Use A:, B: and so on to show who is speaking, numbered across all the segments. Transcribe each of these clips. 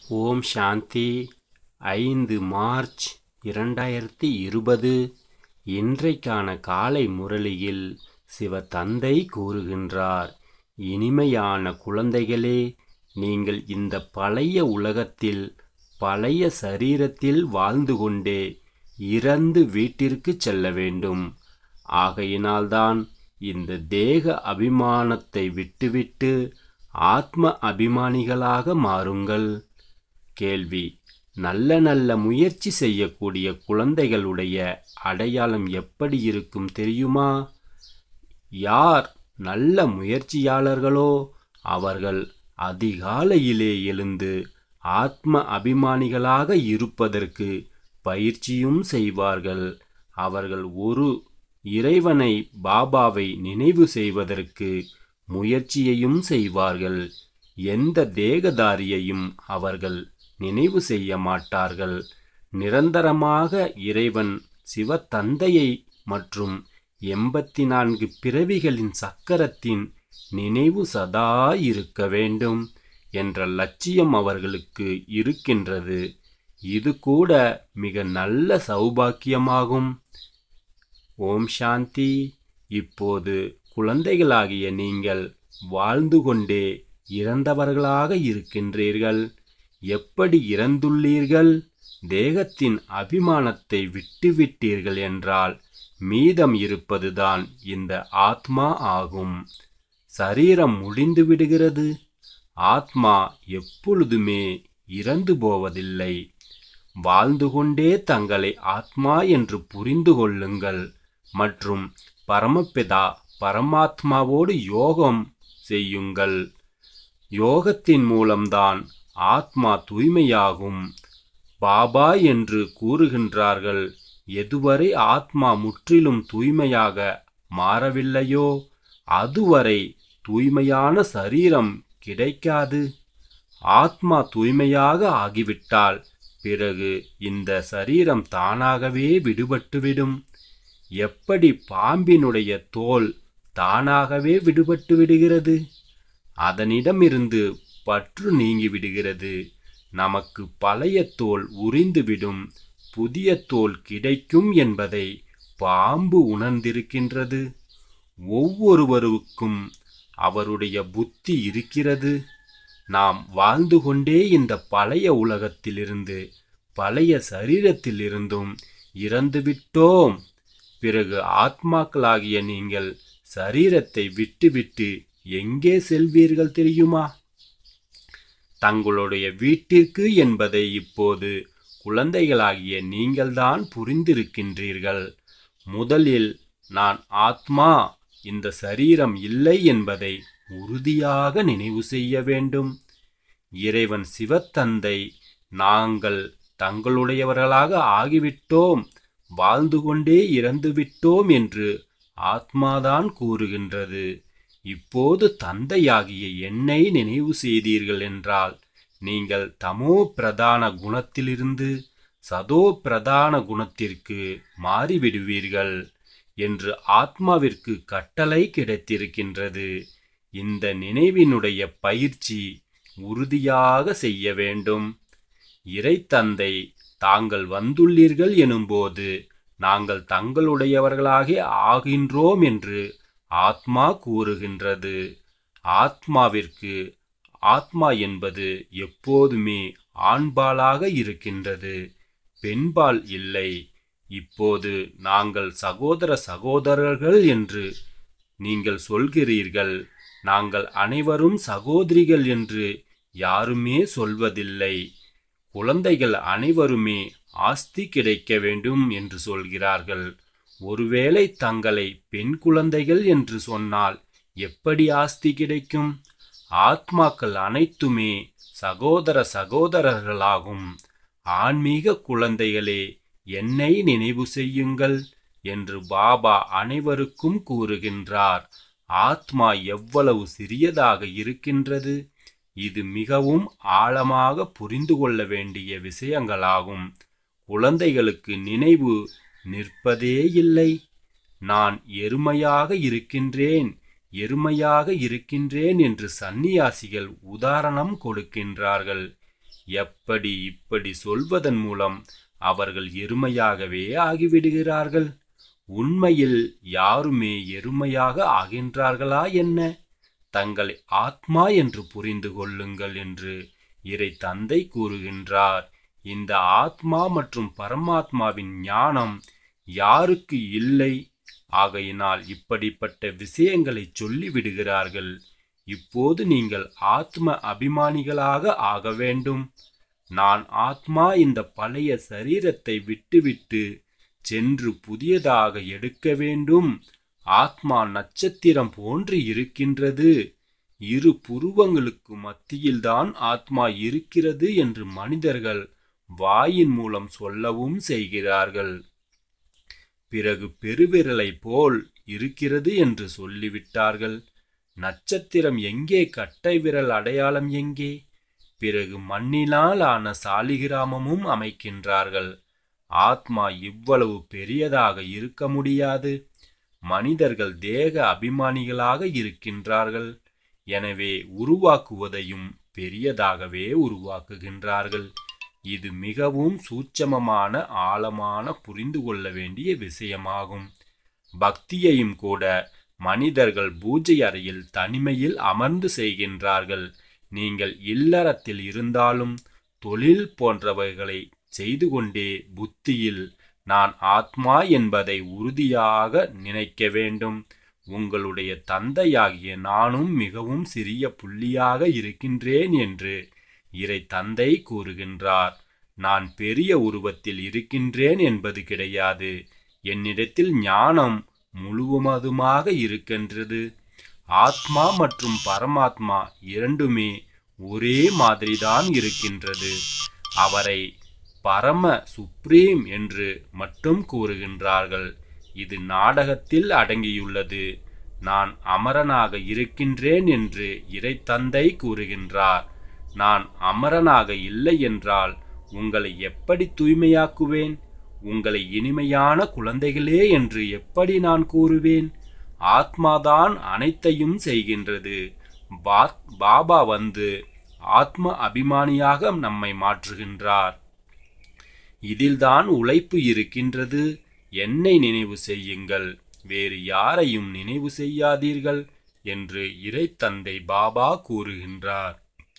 A: ஓம் சாந்தி ஐந்து மார்ச் இரண்டாயிரத்தி இருபது இன்றைக்கான காலை முரளியில் சிவ தந்தை கூறுகின்றார் இனிமையான குழந்தைகளே நீங்கள் இந்த பழைய உலகத்தில் பழைய சரீரத்தில் வாழ்ந்து கொண்டே இறந்து வீட்டிற்கு செல்ல வேண்டும் ஆகையினால்தான் இந்த தேக அபிமானத்தை விட்டுவிட்டு ஆத்ம அபிமானிகளாக மாறுங்கள் கேள்வி நல்ல நல்ல முயற்சி செய்யக்கூடிய குழந்தைகளுடைய அடையாளம் எப்படி இருக்கும் தெரியுமா யார் நல்ல முயற்சியாளர்களோ அவர்கள் அதிகாலையிலே எழுந்து ஆத்ம அபிமானிகளாக இருப்பதற்கு பயிற்சியும் செய்வார்கள் அவர்கள் ஒரு இறைவனை பாபாவை நினைவு செய்வதற்கு முயற்சியையும் செய்வார்கள் எந்த தேகதாரியையும் அவர்கள் நினைவு செய்ய மாட்டார்கள் நிரந்தரமாக இறைவன் சிவத்தந்தையை மற்றும் எண்பத்தி நான்கு பிறவிகளின் சக்கரத்தின் நினைவு சதா இருக்க வேண்டும் என்ற லட்சியம் அவர்களுக்கு இருக்கின்றது இது கூட மிக நல்ல சௌபாக்கியமாகும் ஓம் சாந்தி இப்போது குழந்தைகளாகிய நீங்கள் வாழ்ந்து கொண்டே இறந்தவர்களாக இருக்கின்றீர்கள் எப்படி இறந்துள்ளீர்கள் தேகத்தின் அபிமானத்தை விட்டுவிட்டீர்கள் என்றால் மீதம் இருப்பதுதான் இந்த ஆத்மா ஆகும் சரீரம் முடிந்து விடுகிறது ஆத்மா எப்பொழுதுமே இறந்து போவதில்லை வாழ்ந்து கொண்டே தங்களை ஆத்மா என்று புரிந்து கொள்ளுங்கள் மற்றும் பரமபிதா பரமாத்மாவோடு யோகம் செய்யுங்கள் யோகத்தின் மூலம்தான் ஆத்மா தூய்மையாகும் பாபா என்று கூறுகின்றார்கள் எதுவரை ஆத்மா முற்றிலும் தூய்மையாக மாறவில்லையோ அதுவரை தூய்மையான சரீரம் கிடைக்காது ஆத்மா தூய்மையாக ஆகிவிட்டால் பிறகு இந்த சரீரம் தானாகவே விடுபட்டுவிடும் எப்படி பாம்பினுடைய தோல் தானாகவே விடுபட்டு விடுகிறது அதனிடமிருந்து பற்று நீங்கிவிடுகிறது நமக்கு பழைய தோல் உறிந்துவிடும் புதிய தோல் கிடைக்கும் என்பதை பாம்பு உணர்ந்திருக்கின்றது ஒவ்வொருவருக்கும் அவருடைய புத்தி இருக்கிறது நாம் வாழ்ந்து கொண்டே இந்த பழைய உலகத்திலிருந்து பழைய சரீரத்திலிருந்தும் இறந்துவிட்டோம் பிறகு ஆத்மாக்களாகிய நீங்கள் சரீரத்தை விட்டுவிட்டு எங்கே செல்வீர்கள் தெரியுமா தங்களுடைய வீட்டிற்கு என்பதை இப்போது குழந்தைகளாகிய நீங்கள்தான் புரிந்திருக்கின்றீர்கள் முதலில் நான் ஆத்மா இந்த சரீரம் இல்லை என்பதை உறுதியாக நினைவு செய்ய வேண்டும் இறைவன் சிவத்தந்தை நாங்கள் தங்களுடையவர்களாக ஆகிவிட்டோம் வாழ்ந்து கொண்டே இறந்துவிட்டோம் என்று ஆத்மாதான் கூறுகின்றது இப்போது தந்தையாகிய என்னை நினைவு செய்தீர்கள் என்றால் நீங்கள் தமோ பிரதான குணத்திலிருந்து சதோ பிரதான குணத்திற்கு மாறிவிடுவீர்கள் என்று ஆத்மாவிற்கு கட்டளை கிடைத்திருக்கின்றது இந்த நினைவினுடைய பயிற்சி உறுதியாக செய்ய வேண்டும் இறைத்தந்தை தாங்கள் வந்துள்ளீர்கள் எனும்போது நாங்கள் தங்களுடையவர்களாக ஆகின்றோம் என்று ஆத்மா கூறுகின்றது ஆத்மாவிற்கு ஆத்மா என்பது எப்போதுமே ஆண்பாலாக இருக்கின்றது பெண்பால் இல்லை இப்போது நாங்கள் சகோதர சகோதரர்கள் என்று நீங்கள் சொல்கிறீர்கள் நாங்கள் அனைவரும் சகோதரிகள் என்று யாருமே சொல்வதில்லை குழந்தைகள் அனைவருமே ஆஸ்தி கிடைக்க வேண்டும் என்று சொல்கிறார்கள் ஒருவேளை தங்களை பெண் குழந்தைகள் என்று சொன்னால் எப்படி ஆஸ்தி கிடைக்கும் ஆத்மாக்கள் அனைத்துமே சகோதர சகோதரர்களாகும் ஆன்மீக குழந்தைகளே என்னை நினைவு செய்யுங்கள் என்று பாபா அனைவருக்கும் கூறுகின்றார் ஆத்மா எவ்வளவு சிறியதாக இருக்கின்றது இது மிகவும் ஆழமாக புரிந்து கொள்ள வேண்டிய விஷயங்களாகும் குழந்தைகளுக்கு நினைவு நிற்பதே இல்லை நான் எருமையாக இருக்கின்றேன் எருமையாக இருக்கின்றேன் என்று சந்நியாசிகள் உதாரணம் கொடுக்கின்றார்கள் எப்படி இப்படி சொல்வதன் மூலம் அவர்கள் எருமையாகவே ஆகிவிடுகிறார்கள் உண்மையில் யாருமே எருமையாக ஆகின்றார்களா என்ன தங்களை ஆத்மா என்று புரிந்து கொள்ளுங்கள் என்று இறை தந்தை கூறுகின்றார் இந்த ஆத்மா மற்றும் பரமாத்மாவின் ஞானம் யாருக்கு இல்லை ஆகையினால் இப்படிப்பட்ட விஷயங்களை சொல்லி விடுகிறார்கள் இப்போது நீங்கள் ஆத்ம அபிமானிகளாக ஆக வேண்டும் நான் ஆத்மா இந்த பழைய சரீரத்தை விட்டுவிட்டு சென்று புதியதாக எடுக்க வேண்டும் ஆத்மா நட்சத்திரம் போன்று இருக்கின்றது இரு புருவங்களுக்கு மத்தியில்தான் ஆத்மா இருக்கிறது என்று மனிதர்கள் வாயின் மூலம் சொல்லவும் செய்கிறார்கள் பிறகு பெருவிரலை போல் இருக்கிறது என்று சொல்லிவிட்டார்கள் நட்சத்திரம் எங்கே கட்டை விரல் அடையாளம் எங்கே பிறகு மண்ணினால் ஆன சாலிகிராமமும் அமைக்கின்றார்கள் ஆத்மா இவ்வளவு பெரியதாக இருக்க முடியாது மனிதர்கள் தேக அபிமானிகளாக இருக்கின்றார்கள் எனவே உருவாக்குவதையும் பெரியதாகவே உருவாக்குகின்றார்கள் இது மிகவும் சூட்சமமான ஆழமான புரிந்து கொள்ள வேண்டிய விஷயமாகும் பக்தியையும் கூட மனிதர்கள் பூஜை அறையில் தனிமையில் அமர்ந்து செய்கின்றார்கள் நீங்கள் இல்லறத்தில் இருந்தாலும் தொழில் போன்றவைகளை செய்து கொண்டே புத்தியில் நான் ஆத்மா என்பதை உறுதியாக நினைக்க வேண்டும் உங்களுடைய தந்தையாகிய நானும் மிகவும் சிறிய புள்ளியாக இருக்கின்றேன் என்று இறை தந்தை கூறுகின்றார் நான் பெரிய உருவத்தில் இருக்கின்றேன் என்பது கிடையாது என்னிடத்தில் ஞானம் முழுவதுமாக இருக்கின்றது ஆத்மா மற்றும் பரமாத்மா இரண்டுமே ஒரே மாதிரிதான் இருக்கின்றது அவரை பரம சுப்ரீம் என்று மட்டும் கூறுகின்றார்கள் இது நாடகத்தில் அடங்கியுள்ளது நான் அமரனாக இருக்கின்றேன் என்று இறைத்தந்தை கூறுகின்றார் நான் அமரனாக இல்லை என்றால் உங்களை எப்படி தூய்மையாக்குவேன் உங்களை இனிமையான குழந்தைகளே என்று எப்படி நான் கூறுவேன் ஆத்மாதான் அனைத்தையும் செய்கின்றது பா- பாபா வந்து ஆத்ம அபிமானியாக நம்மை மாற்றுகின்றார் இதில்தான் உழைப்பு இருக்கின்றது என்னை நினைவு செய்யுங்கள் வேறு யாரையும் நினைவு செய்யாதீர்கள் என்று இறைத்தந்தை பாபா கூறுகின்றார்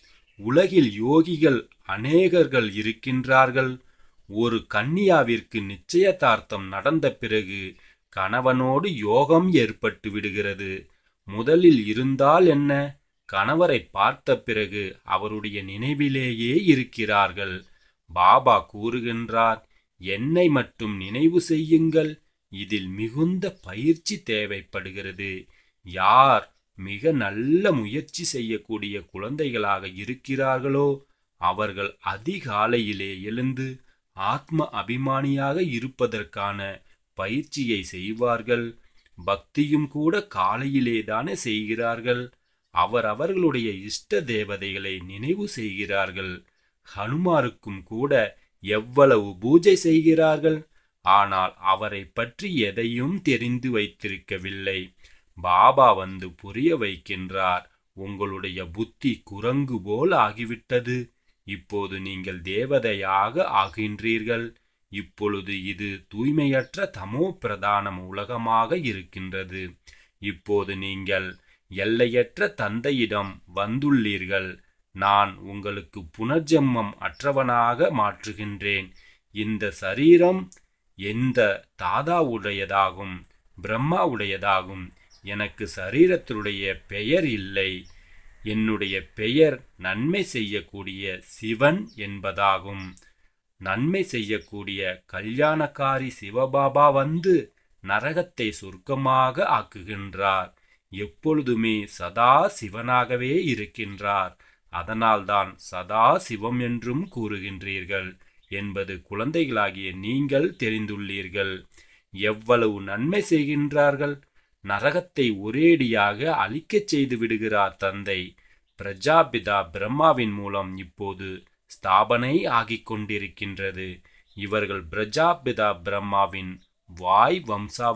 A: உலகில் யோகிகள் அநேகர்கள் இருக்கின்றார்கள் ஒரு கன்னியாவிற்கு நிச்சயதார்த்தம் நடந்த பிறகு கணவனோடு யோகம் ஏற்பட்டு விடுகிறது முதலில் இருந்தால் என்ன கணவரை பார்த்த பிறகு அவருடைய நினைவிலேயே இருக்கிறார்கள் பாபா கூறுகின்றார் என்னை மட்டும் நினைவு செய்யுங்கள் இதில் மிகுந்த பயிற்சி தேவைப்படுகிறது யார் மிக நல்ல முயற்சி செய்யக்கூடிய குழந்தைகளாக இருக்கிறார்களோ அவர்கள் அதிகாலையிலே எழுந்து ஆத்ம அபிமானியாக இருப்பதற்கான பயிற்சியை செய்வார்கள் பக்தியும் கூட காலையிலே தானே செய்கிறார்கள் அவர் அவர்களுடைய இஷ்ட தேவதைகளை நினைவு செய்கிறார்கள் ஹனுமாருக்கும் கூட எவ்வளவு பூஜை செய்கிறார்கள் ஆனால் அவரை பற்றி எதையும் தெரிந்து வைத்திருக்கவில்லை பாபா வந்து புரிய வைக்கின்றார் உங்களுடைய புத்தி குரங்கு போல் ஆகிவிட்டது இப்போது நீங்கள் தேவதையாக ஆகின்றீர்கள் இப்பொழுது இது தூய்மையற்ற தமோ பிரதான உலகமாக இருக்கின்றது இப்போது நீங்கள் எல்லையற்ற தந்தையிடம் வந்துள்ளீர்கள் நான் உங்களுக்கு புனர்ஜென்மம் அற்றவனாக மாற்றுகின்றேன் இந்த சரீரம் எந்த தாதாவுடையதாகும் பிரம்மாவுடையதாகும் எனக்கு சரீரத்தினுடைய பெயர் இல்லை என்னுடைய பெயர் நன்மை செய்யக்கூடிய சிவன் என்பதாகும் நன்மை செய்யக்கூடிய கல்யாணக்காரி சிவபாபா வந்து நரகத்தை சொர்க்கமாக ஆக்குகின்றார் எப்பொழுதுமே சதா சிவனாகவே இருக்கின்றார் அதனால்தான் சதா சிவம் என்றும் கூறுகின்றீர்கள் என்பது குழந்தைகளாகிய நீங்கள் தெரிந்துள்ளீர்கள் எவ்வளவு நன்மை செய்கின்றார்கள் நரகத்தை ஒரேடியாக அழிக்கச் செய்து விடுகிறார் தந்தை பிரஜாபிதா பிரம்மாவின் மூலம் இப்போது ஸ்தாபனை ஆகிக் கொண்டிருக்கின்றது இவர்கள் பிரஜாபிதா பிரம்மாவின் வாய்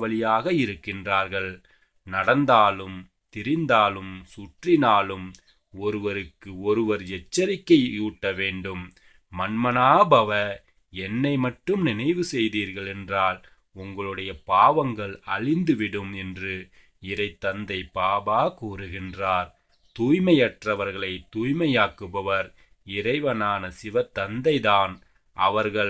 A: வம்சாவளியாக இருக்கின்றார்கள் நடந்தாலும் திரிந்தாலும் சுற்றினாலும் ஒருவருக்கு ஒருவர் எச்சரிக்கையூட்ட வேண்டும் மன்மனாபவ என்னை மட்டும் நினைவு செய்தீர்கள் என்றால் உங்களுடைய பாவங்கள் அழிந்துவிடும் என்று இறை தந்தை பாபா கூறுகின்றார் தூய்மையற்றவர்களை தூய்மையாக்குபவர் இறைவனான சிவ தந்தைதான் அவர்கள்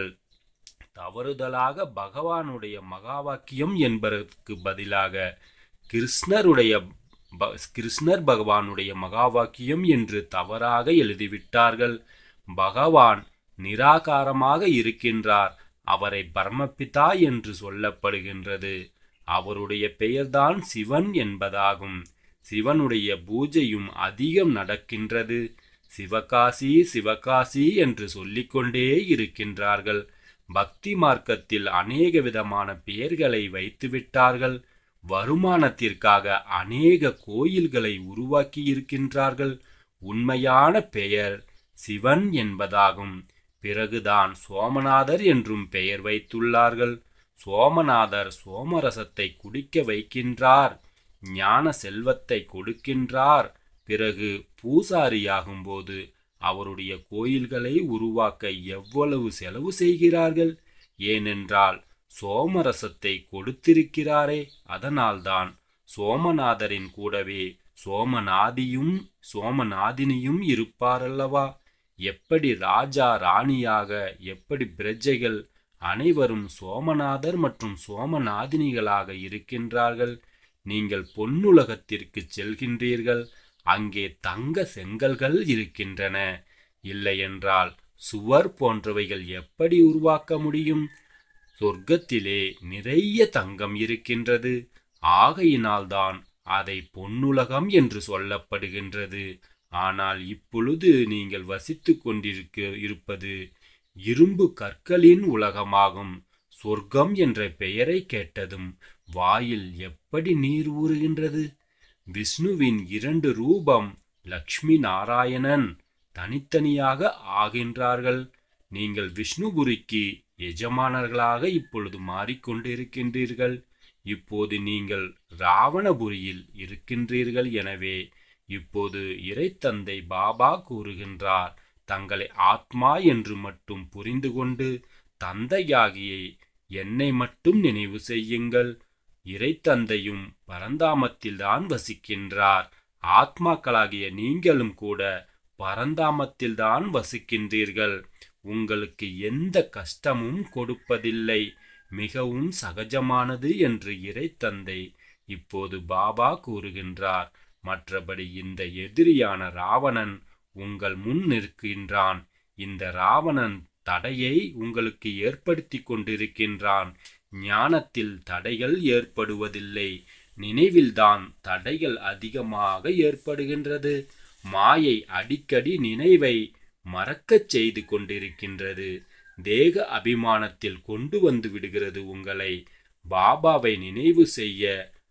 A: தவறுதலாக பகவானுடைய மகாவாக்கியம் என்பதற்கு பதிலாக கிருஷ்ணருடைய ப- கிருஷ்ணர் பகவானுடைய மகாவாக்கியம் என்று தவறாக எழுதிவிட்டார்கள் பகவான் நிராகாரமாக இருக்கின்றார் அவரை பரமபிதா என்று சொல்லப்படுகின்றது அவருடைய பெயர்தான் சிவன் என்பதாகும் சிவனுடைய பூஜையும் அதிகம் நடக்கின்றது சிவகாசி சிவகாசி என்று சொல்லிக்கொண்டே இருக்கின்றார்கள் பக்தி மார்க்கத்தில் அநேக விதமான பெயர்களை வைத்துவிட்டார்கள் வருமானத்திற்காக அநேக கோயில்களை உருவாக்கி இருக்கின்றார்கள் உண்மையான பெயர் சிவன் என்பதாகும் பிறகுதான் சோமநாதர் என்றும் பெயர் வைத்துள்ளார்கள் சோமநாதர் சோமரசத்தை குடிக்க வைக்கின்றார் ஞான செல்வத்தை கொடுக்கின்றார் பிறகு பூசாரியாகும்போது அவருடைய கோயில்களை உருவாக்க எவ்வளவு செலவு செய்கிறார்கள் ஏனென்றால் சோமரசத்தை கொடுத்திருக்கிறாரே அதனால்தான் சோமநாதரின் கூடவே சோமநாதியும் சோமநாதினியும் இருப்பாரல்லவா எப்படி ராஜா ராணியாக எப்படி பிரஜைகள் அனைவரும் சோமநாதர் மற்றும் சோமநாதினிகளாக இருக்கின்றார்கள் நீங்கள் பொன்னுலகத்திற்கு செல்கின்றீர்கள் அங்கே தங்க செங்கல்கள் இருக்கின்றன இல்லையென்றால் சுவர் போன்றவைகள் எப்படி உருவாக்க முடியும் சொர்க்கத்திலே நிறைய தங்கம் இருக்கின்றது ஆகையினால்தான் அதை பொன்னுலகம் என்று சொல்லப்படுகின்றது ஆனால் இப்பொழுது நீங்கள் வசித்துக் கொண்டிருக்க இருப்பது இரும்பு கற்களின் உலகமாகும் சொர்க்கம் என்ற பெயரை கேட்டதும் வாயில் எப்படி நீர் ஊறுகின்றது விஷ்ணுவின் இரண்டு ரூபம் லக்ஷ்மி நாராயணன் தனித்தனியாக ஆகின்றார்கள் நீங்கள் விஷ்ணுபுரிக்கு எஜமானர்களாக இப்பொழுது மாறிக்கொண்டிருக்கின்றீர்கள் இப்போது நீங்கள் ராவணபுரியில் இருக்கின்றீர்கள் எனவே இப்போது இறைத்தந்தை பாபா கூறுகின்றார் தங்களை ஆத்மா என்று மட்டும் புரிந்து கொண்டு தந்தையாகிய என்னை மட்டும் நினைவு செய்யுங்கள் இறைத்தந்தையும் பரந்தாமத்தில்தான் வசிக்கின்றார் ஆத்மாக்களாகிய நீங்களும் கூட பரந்தாமத்தில்தான் வசிக்கின்றீர்கள் உங்களுக்கு எந்த கஷ்டமும் கொடுப்பதில்லை மிகவும் சகஜமானது என்று இறைத்தந்தை இப்போது பாபா கூறுகின்றார் மற்றபடி இந்த எதிரியான ராவணன் உங்கள் முன் நிற்கின்றான் இந்த ராவணன் தடையை உங்களுக்கு ஏற்படுத்தி கொண்டிருக்கின்றான் ஞானத்தில் தடைகள் ஏற்படுவதில்லை நினைவில்தான் தடைகள் அதிகமாக ஏற்படுகின்றது மாயை அடிக்கடி நினைவை மறக்கச் செய்து கொண்டிருக்கின்றது தேக அபிமானத்தில் கொண்டு வந்து விடுகிறது உங்களை பாபாவை நினைவு செய்ய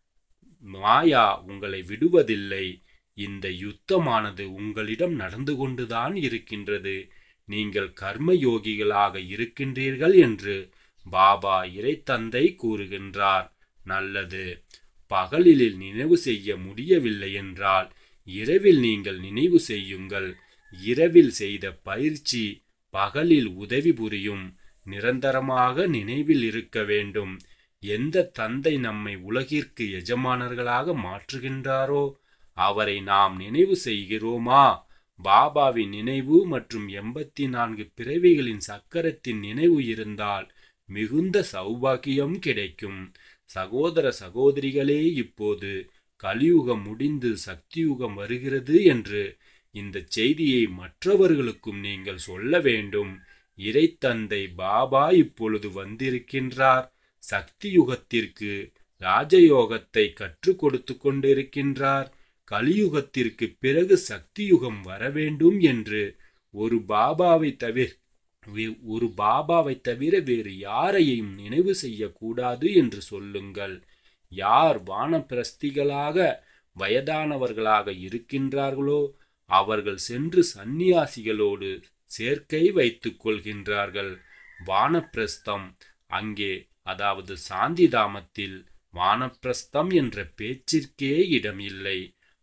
A: மாயா உங்களை விடுவதில்லை இந்த யுத்தமானது உங்களிடம் நடந்து கொண்டுதான் இருக்கின்றது நீங்கள் கர்மயோகிகளாக இருக்கின்றீர்கள் என்று பாபா இறைத்தந்தை கூறுகின்றார் நல்லது பகலில் நினைவு செய்ய முடியவில்லை என்றால் இரவில் நீங்கள் நினைவு செய்யுங்கள் இரவில் செய்த பயிற்சி பகலில் உதவி புரியும் நிரந்தரமாக நினைவில் இருக்க வேண்டும் எந்த தந்தை நம்மை உலகிற்கு எஜமானர்களாக மாற்றுகின்றாரோ அவரை நாம் நினைவு செய்கிறோமா பாபாவின் நினைவு மற்றும் எண்பத்தி நான்கு பிறவிகளின் சக்கரத்தின் நினைவு இருந்தால் மிகுந்த சௌபாகியம் கிடைக்கும் சகோதர சகோதரிகளே இப்போது கலியுகம் முடிந்து சக்தியுகம் வருகிறது என்று இந்த செய்தியை மற்றவர்களுக்கும் நீங்கள் சொல்ல வேண்டும் இறைத்தந்தை பாபா இப்பொழுது வந்திருக்கின்றார் சக்தி யுகத்திற்கு ராஜயோகத்தை கற்றுக் கொடுத்து கொண்டிருக்கின்றார் கலியுகத்திற்கு பிறகு சக்தி யுகம் வர வேண்டும் என்று ஒரு பாபாவை தவிர வே- ஒரு பாபாவை தவிர வேறு யாரையும் நினைவு செய்யக்கூடாது என்று சொல்லுங்கள் யார் வானப்பிரஸ்திகளாக வயதானவர்களாக இருக்கின்றார்களோ அவர்கள் சென்று சந்நியாசிகளோடு சேர்க்கை வைத்துக் கொள்கின்றார்கள் வானப்பிரஸ்தம் அங்கே அதாவது சாந்திதாமத்தில் வானப்பிரஸ்தம் என்ற பேச்சிற்கே இடமில்லை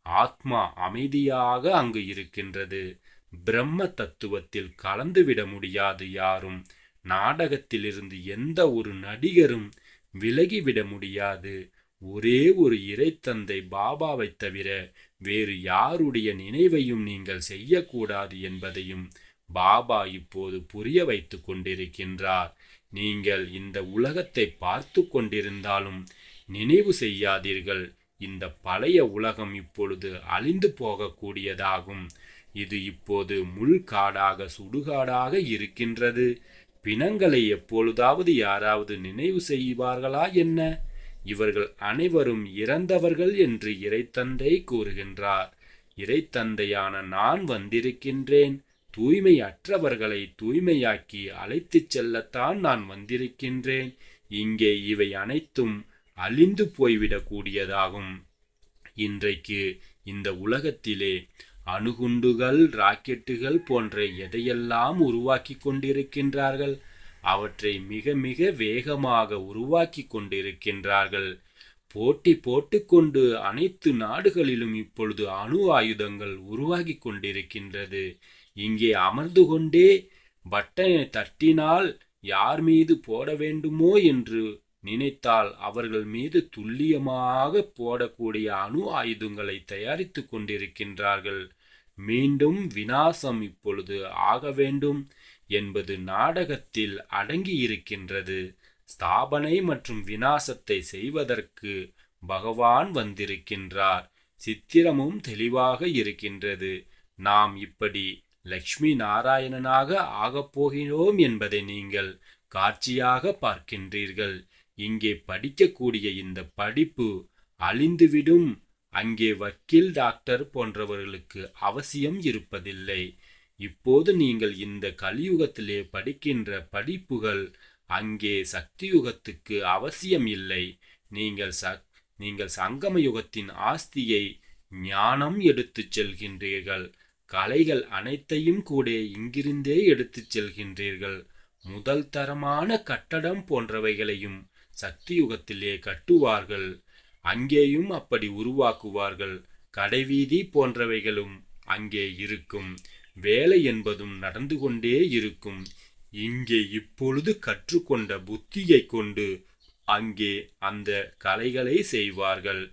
A: ஆத்மா அமைதியாக அங்கு இருக்கின்றது பிரம்ம தத்துவத்தில் கலந்துவிட முடியாது யாரும் நாடகத்திலிருந்து எந்த ஒரு நடிகரும் விலகிவிட முடியாது ஒரே ஒரு இறைத்தந்தை பாபாவை தவிர வேறு யாருடைய நினைவையும் நீங்கள் செய்யக்கூடாது என்பதையும் பாபா இப்போது புரிய வைத்துக் கொண்டிருக்கின்றார் நீங்கள் இந்த உலகத்தை பார்த்து கொண்டிருந்தாலும் நினைவு செய்யாதீர்கள் இந்த பழைய உலகம் இப்பொழுது அழிந்து போகக்கூடியதாகும் இது இப்போது முள்காடாக சுடுகாடாக இருக்கின்றது பிணங்களை எப்பொழுதாவது யாராவது நினைவு செய்வார்களா என்ன இவர்கள் அனைவரும் இறந்தவர்கள் என்று இறைத்தந்தை கூறுகின்றார் இறைத்தந்தையான நான் வந்திருக்கின்றேன் தூய்மை அற்றவர்களை தூய்மையாக்கி அழைத்துச் செல்லத்தான் நான் வந்திருக்கின்றேன் இங்கே இவை அனைத்தும் அழிந்து போய்விடக்கூடியதாகும் இன்றைக்கு இந்த உலகத்திலே அணுகுண்டுகள் ராக்கெட்டுகள் போன்ற எதையெல்லாம் உருவாக்கி கொண்டிருக்கின்றார்கள் அவற்றை மிக மிக வேகமாக உருவாக்கி கொண்டிருக்கின்றார்கள் போட்டி போட்டுக்கொண்டு அனைத்து நாடுகளிலும் இப்பொழுது அணு ஆயுதங்கள் உருவாகி கொண்டிருக்கின்றது இங்கே அமர்ந்து கொண்டே பட்டனை தட்டினால் யார் மீது போட வேண்டுமோ என்று நினைத்தால் அவர்கள் மீது துல்லியமாக போடக்கூடிய அணு ஆயுதங்களை தயாரித்து கொண்டிருக்கின்றார்கள் மீண்டும் வினாசம் இப்பொழுது ஆக வேண்டும் என்பது நாடகத்தில் அடங்கியிருக்கின்றது ஸ்தாபனை மற்றும் வினாசத்தை செய்வதற்கு பகவான் வந்திருக்கின்றார் சித்திரமும் தெளிவாக இருக்கின்றது நாம் இப்படி லக்ஷ்மி நாராயணனாக ஆகப் போகிறோம் என்பதை நீங்கள் காட்சியாக பார்க்கின்றீர்கள் இங்கே படிக்கக்கூடிய இந்த படிப்பு அழிந்துவிடும் அங்கே வக்கீல் டாக்டர் போன்றவர்களுக்கு அவசியம் இருப்பதில்லை இப்போது நீங்கள் இந்த கலியுகத்திலே படிக்கின்ற படிப்புகள் அங்கே சக்தி யுகத்துக்கு அவசியம் இல்லை நீங்கள் ச நீங்கள் சங்கம யுகத்தின் ஆஸ்தியை ஞானம் எடுத்துச் செல்கின்றீர்கள் கலைகள் அனைத்தையும் கூட இங்கிருந்தே எடுத்துச் செல்கின்றீர்கள் முதல் தரமான கட்டடம் போன்றவைகளையும் சக்தி யுகத்திலே கட்டுவார்கள் அங்கேயும் அப்படி உருவாக்குவார்கள் கடைவீதி போன்றவைகளும் அங்கே இருக்கும் வேலை என்பதும் நடந்து கொண்டே இருக்கும் இங்கே இப்பொழுது கற்றுக்கொண்ட புத்தியை கொண்டு அங்கே அந்த கலைகளை செய்வார்கள்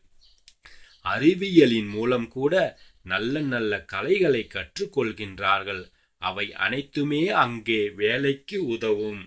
A: அறிவியலின் மூலம் கூட நல்ல நல்ல கலைகளை கற்றுக்கொள்கின்றார்கள் அவை அனைத்துமே அங்கே வேலைக்கு உதவும்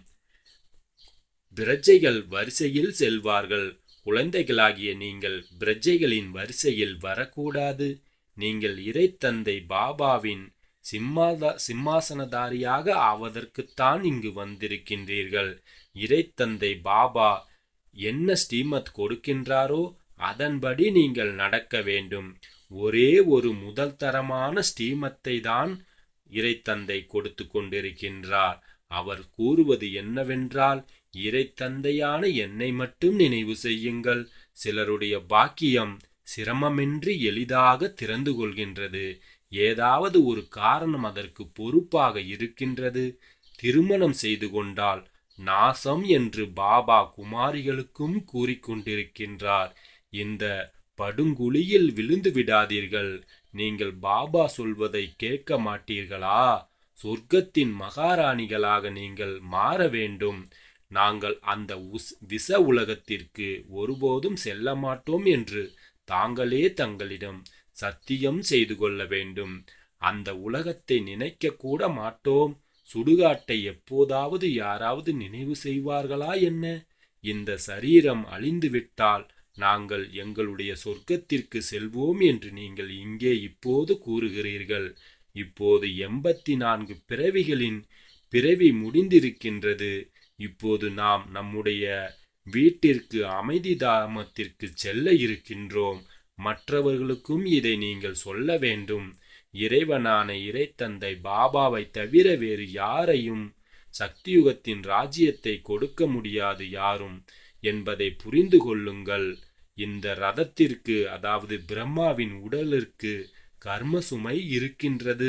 A: பிரஜைகள் வரிசையில் செல்வார்கள் குழந்தைகளாகிய நீங்கள் பிரஜைகளின் வரிசையில் வரக்கூடாது நீங்கள் இறைத்தந்தை பாபாவின் சிம்மாதா சிம்மாசனதாரியாக ஆவதற்குத்தான் இங்கு வந்திருக்கின்றீர்கள் இறைத்தந்தை பாபா என்ன ஸ்ரீமத் கொடுக்கின்றாரோ அதன்படி நீங்கள் நடக்க வேண்டும் ஒரே ஒரு முதல் தரமான ஸ்ரீமத்தை தான் இறைத்தந்தை கொடுத்து கொண்டிருக்கின்றார் அவர் கூறுவது என்னவென்றால் இறைத்தந்தையான என்னை மட்டும் நினைவு செய்யுங்கள் சிலருடைய பாக்கியம் சிரமமின்றி எளிதாக திறந்து கொள்கின்றது ஏதாவது ஒரு காரணம் அதற்கு பொறுப்பாக இருக்கின்றது திருமணம் செய்து கொண்டால் நாசம் என்று பாபா குமாரிகளுக்கும் கூறிக்கொண்டிருக்கின்றார் இந்த படுங்குழியில் விழுந்து விடாதீர்கள் நீங்கள் பாபா சொல்வதை கேட்க மாட்டீர்களா சொர்க்கத்தின் மகாராணிகளாக நீங்கள் மாற வேண்டும் நாங்கள் அந்த உஸ் விச உலகத்திற்கு ஒருபோதும் செல்ல மாட்டோம் என்று தாங்களே தங்களிடம் சத்தியம் செய்து கொள்ள வேண்டும் அந்த உலகத்தை நினைக்க கூட மாட்டோம் சுடுகாட்டை எப்போதாவது யாராவது நினைவு செய்வார்களா என்ன இந்த சரீரம் அழிந்துவிட்டால் நாங்கள் எங்களுடைய சொர்க்கத்திற்கு செல்வோம் என்று நீங்கள் இங்கே இப்போது கூறுகிறீர்கள் இப்போது எண்பத்தி நான்கு பிறவிகளின் பிறவி முடிந்திருக்கின்றது இப்போது நாம் நம்முடைய வீட்டிற்கு அமைதி தாமத்திற்கு செல்ல இருக்கின்றோம் மற்றவர்களுக்கும் இதை நீங்கள் சொல்ல வேண்டும் இறைவனான இறைத்தந்தை பாபாவை தவிர வேறு யாரையும் சக்தியுகத்தின் ராஜ்யத்தை கொடுக்க முடியாது யாரும் என்பதை புரிந்து கொள்ளுங்கள் இந்த ரதத்திற்கு அதாவது பிரம்மாவின் உடலிற்கு கர்ம சுமை இருக்கின்றது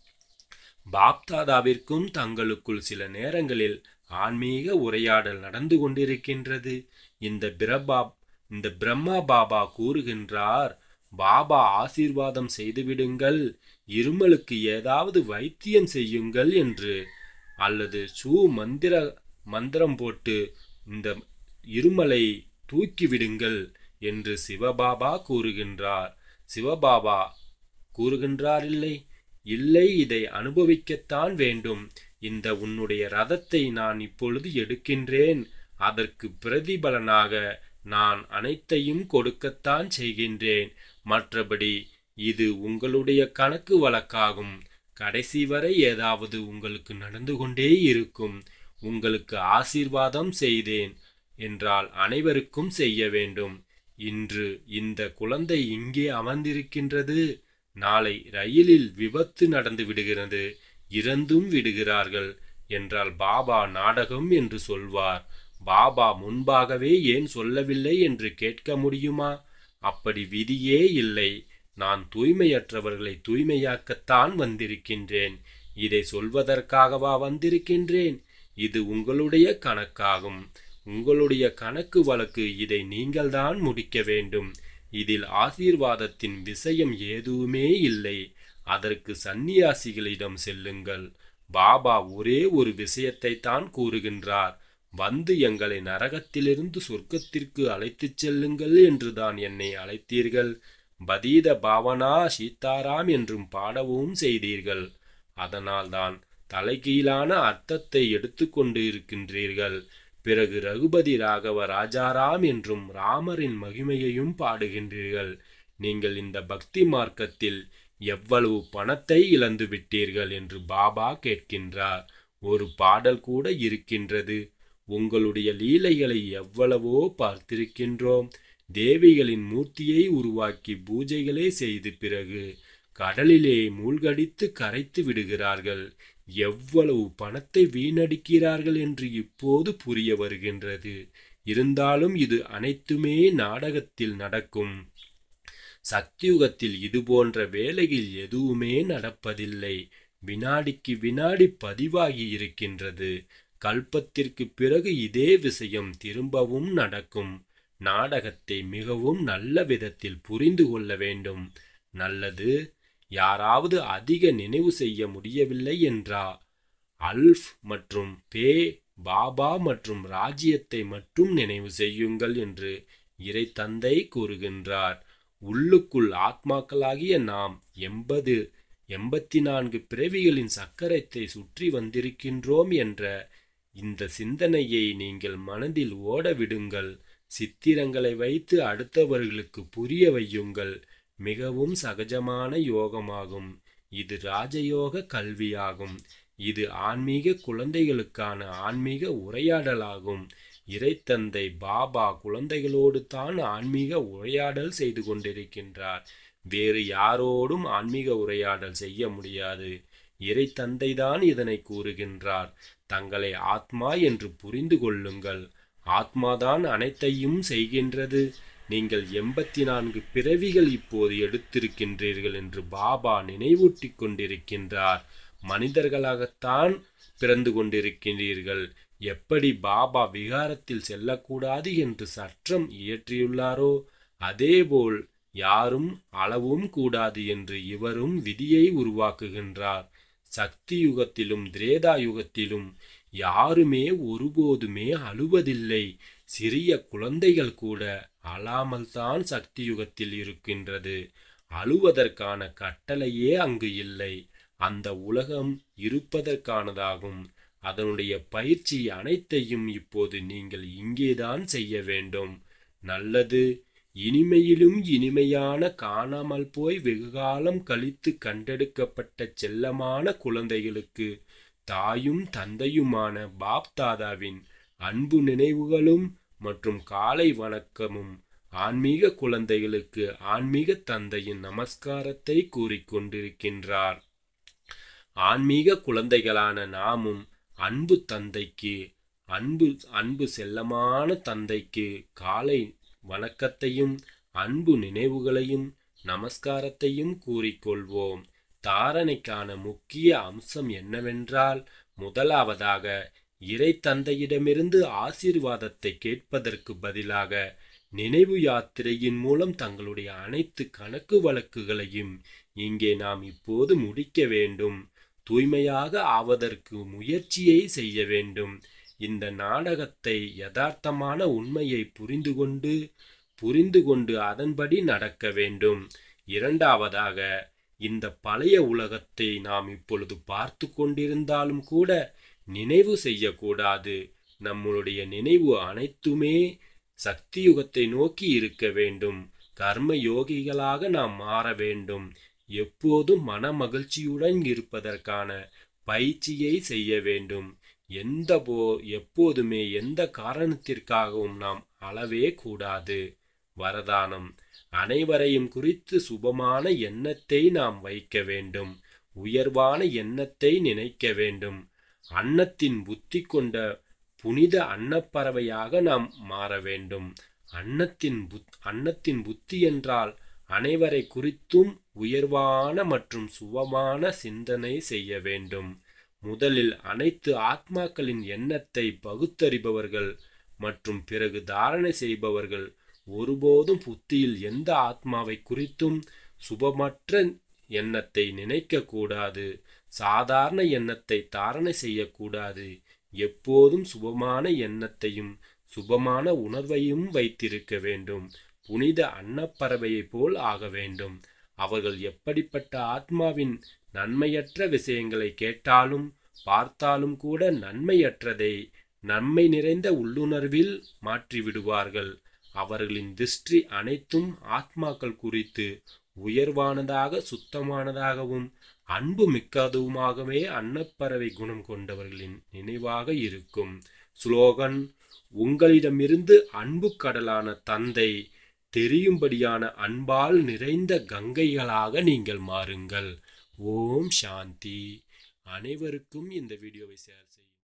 A: பாப்தாதாவிற்கும் தங்களுக்குள் சில நேரங்களில் ஆன்மீக உரையாடல் நடந்து கொண்டிருக்கின்றது இந்த பிரபா இந்த பிரம்மா பாபா கூறுகின்றார் பாபா ஆசீர்வாதம் செய்துவிடுங்கள் இருமலுக்கு ஏதாவது வைத்தியம் செய்யுங்கள் என்று அல்லது சூ மந்திர மந்திரம் போட்டு இந்த இருமலை தூக்கிவிடுங்கள் என்று சிவபாபா கூறுகின்றார் சிவபாபா கூறுகின்றார் இல்லை இல்லை இதை அனுபவிக்கத்தான் வேண்டும் இந்த உன்னுடைய ரதத்தை நான் இப்பொழுது எடுக்கின்றேன் அதற்கு பிரதிபலனாக நான் அனைத்தையும் கொடுக்கத்தான் செய்கின்றேன் மற்றபடி இது உங்களுடைய கணக்கு வழக்காகும் கடைசி வரை ஏதாவது உங்களுக்கு நடந்து கொண்டே இருக்கும் உங்களுக்கு ஆசீர்வாதம் செய்தேன் என்றால் அனைவருக்கும் செய்ய வேண்டும் இன்று இந்த குழந்தை இங்கே அமர்ந்திருக்கின்றது நாளை ரயிலில் விபத்து நடந்து விடுகிறது இறந்தும் விடுகிறார்கள் என்றால் பாபா நாடகம் என்று சொல்வார் பாபா முன்பாகவே ஏன் சொல்லவில்லை என்று கேட்க முடியுமா அப்படி விதியே இல்லை நான் தூய்மையற்றவர்களை தூய்மையாக்கத்தான் வந்திருக்கின்றேன் இதை சொல்வதற்காகவா வந்திருக்கின்றேன் இது உங்களுடைய கணக்காகும் உங்களுடைய கணக்கு வழக்கு இதை நீங்கள்தான் முடிக்க வேண்டும் இதில் ஆசீர்வாதத்தின் விஷயம் எதுவுமே இல்லை அதற்கு சந்நியாசிகளிடம் செல்லுங்கள் பாபா ஒரே ஒரு விஷயத்தை தான் கூறுகின்றார் வந்து எங்களை நரகத்திலிருந்து சொர்க்கத்திற்கு அழைத்துச் செல்லுங்கள் என்றுதான் என்னை அழைத்தீர்கள் பதீத பாவனா சீதாராம் என்றும் பாடவும் செய்தீர்கள் அதனால்தான் தலைகீழான அர்த்தத்தை எடுத்துக்கொண்டு இருக்கின்றீர்கள் பிறகு ரகுபதி ராகவ ராஜாராம் என்றும் ராமரின் மகிமையையும் பாடுகின்றீர்கள் நீங்கள் இந்த பக்தி மார்க்கத்தில் எவ்வளவு பணத்தை இழந்து விட்டீர்கள் என்று பாபா கேட்கின்றார் ஒரு பாடல் கூட இருக்கின்றது உங்களுடைய லீலைகளை எவ்வளவோ பார்த்திருக்கின்றோம் தேவிகளின் மூர்த்தியை உருவாக்கி பூஜைகளே செய்து பிறகு கடலிலே மூழ்கடித்து கரைத்து விடுகிறார்கள் எவ்வளவு பணத்தை வீணடிக்கிறார்கள் என்று இப்போது புரிய வருகின்றது இருந்தாலும் இது அனைத்துமே நாடகத்தில் நடக்கும் சக்தியுகத்தில் இது போன்ற வேலையில் எதுவுமே நடப்பதில்லை வினாடிக்கு வினாடி பதிவாகி இருக்கின்றது கல்பத்திற்கு பிறகு இதே விஷயம் திரும்பவும் நடக்கும் நாடகத்தை மிகவும் நல்ல விதத்தில் புரிந்து கொள்ள வேண்டும் நல்லது யாராவது அதிக நினைவு செய்ய முடியவில்லை என்றா அல்ஃப் மற்றும் பே பாபா மற்றும் ராஜ்யத்தை மட்டும் நினைவு செய்யுங்கள் என்று இறை தந்தை கூறுகின்றார் உள்ளுக்குள் ஆத்மாக்களாகிய நாம் எண்பது எண்பத்தி நான்கு பிறவிகளின் சக்கரத்தை சுற்றி வந்திருக்கின்றோம் என்ற இந்த சிந்தனையை நீங்கள் மனதில் ஓட விடுங்கள் சித்திரங்களை வைத்து அடுத்தவர்களுக்கு புரிய வையுங்கள் மிகவும் சகஜமான யோகமாகும் இது ராஜயோக கல்வியாகும் இது ஆன்மீக குழந்தைகளுக்கான ஆன்மீக உரையாடலாகும் இறைத்தந்தை பாபா குழந்தைகளோடு தான் ஆன்மீக உரையாடல் செய்து கொண்டிருக்கின்றார் வேறு யாரோடும் ஆன்மீக உரையாடல் செய்ய முடியாது இறை தந்தைதான் இதனை கூறுகின்றார் தங்களை ஆத்மா என்று புரிந்து கொள்ளுங்கள் ஆத்மாதான் அனைத்தையும் செய்கின்றது நீங்கள் எண்பத்தி நான்கு பிறவிகள் இப்போது எடுத்திருக்கின்றீர்கள் என்று பாபா நினைவூட்டிக் கொண்டிருக்கின்றார் மனிதர்களாகத்தான் பிறந்து கொண்டிருக்கின்றீர்கள் எப்படி பாபா விகாரத்தில் செல்லக்கூடாது என்று சட்டம் இயற்றியுள்ளாரோ அதேபோல் யாரும் அளவும் கூடாது என்று இவரும் விதியை உருவாக்குகின்றார் சக்தி யுகத்திலும் திரேதா யுகத்திலும் யாருமே ஒருபோதுமே அழுவதில்லை சிறிய குழந்தைகள் கூட அழாமல் தான் சக்தி யுகத்தில் இருக்கின்றது அழுவதற்கான கட்டளையே அங்கு இல்லை அந்த உலகம் இருப்பதற்கானதாகும் அதனுடைய பயிற்சி அனைத்தையும் இப்போது நீங்கள் இங்கேதான் செய்ய வேண்டும் நல்லது இனிமையிலும் இனிமையான காணாமல் போய் வெகுகாலம் கழித்து கண்டெடுக்கப்பட்ட செல்லமான குழந்தைகளுக்கு தாயும் தந்தையுமான பாப் தாதாவின் அன்பு நினைவுகளும் மற்றும் காலை வணக்கமும் ஆன்மீக குழந்தைகளுக்கு ஆன்மீக தந்தையின் நமஸ்காரத்தை கூறிக்கொண்டிருக்கின்றார் ஆன்மீக குழந்தைகளான நாமும் அன்பு தந்தைக்கு அன்பு அன்பு செல்லமான தந்தைக்கு காலை வணக்கத்தையும் அன்பு நினைவுகளையும் நமஸ்காரத்தையும் கூறிக்கொள்வோம் தாரணைக்கான முக்கிய அம்சம் என்னவென்றால் முதலாவதாக இறை தந்தையிடமிருந்து ஆசீர்வாதத்தை கேட்பதற்கு பதிலாக நினைவு யாத்திரையின் மூலம் தங்களுடைய அனைத்து கணக்கு வழக்குகளையும் இங்கே நாம் இப்போது முடிக்க வேண்டும் தூய்மையாக ஆவதற்கு முயற்சியை செய்ய வேண்டும் இந்த நாடகத்தை யதார்த்தமான உண்மையை புரிந்து கொண்டு புரிந்து கொண்டு அதன்படி நடக்க வேண்டும் இரண்டாவதாக இந்த பழைய உலகத்தை நாம் இப்பொழுது பார்த்து கொண்டிருந்தாலும் கூட நினைவு செய்யக்கூடாது நம்மளுடைய நினைவு அனைத்துமே சக்தி யுகத்தை நோக்கி இருக்க வேண்டும் கர்ம யோகிகளாக நாம் மாற வேண்டும் எப்போதும் மன மகிழ்ச்சியுடன் இருப்பதற்கான பயிற்சியை செய்ய வேண்டும் எந்த போ எப்போதுமே எந்த காரணத்திற்காகவும் நாம் அளவே கூடாது வரதானம் அனைவரையும் குறித்து சுபமான எண்ணத்தை நாம் வைக்க வேண்டும் உயர்வான எண்ணத்தை நினைக்க வேண்டும் அன்னத்தின் புத்தி கொண்ட புனித அன்னப்பறவையாக நாம் மாற வேண்டும் அன்னத்தின் புத் அன்னத்தின் புத்தி என்றால் அனைவரை குறித்தும் உயர்வான மற்றும் சுபமான சிந்தனை செய்ய வேண்டும் முதலில் அனைத்து ஆத்மாக்களின் எண்ணத்தை பகுத்தறிபவர்கள் மற்றும் பிறகு தாரணை செய்பவர்கள் ஒருபோதும் புத்தியில் எந்த ஆத்மாவை குறித்தும் சுபமற்ற எண்ணத்தை நினைக்க கூடாது சாதாரண எண்ணத்தை தாரணை செய்யக்கூடாது எப்போதும் சுபமான எண்ணத்தையும் சுபமான உணர்வையும் வைத்திருக்க வேண்டும் புனித அன்னப்பறவையைப் போல் ஆக வேண்டும் அவர்கள் எப்படிப்பட்ட ஆத்மாவின் நன்மையற்ற விஷயங்களை கேட்டாலும் பார்த்தாலும் கூட நன்மையற்றதை நன்மை நிறைந்த உள்ளுணர்வில் மாற்றிவிடுவார்கள் அவர்களின் திருஷ்டி அனைத்தும் ஆத்மாக்கள் குறித்து உயர்வானதாக சுத்தமானதாகவும் அன்பு மிக்கதுமாகவே அன்னப்பறவை குணம் கொண்டவர்களின் நினைவாக இருக்கும் ஸ்லோகன் உங்களிடமிருந்து அன்பு கடலான தந்தை தெரியும்படியான அன்பால் நிறைந்த கங்கைகளாக நீங்கள் மாறுங்கள் ஓம் சாந்தி அனைவருக்கும் இந்த வீடியோவை ஷேர் செய்யும்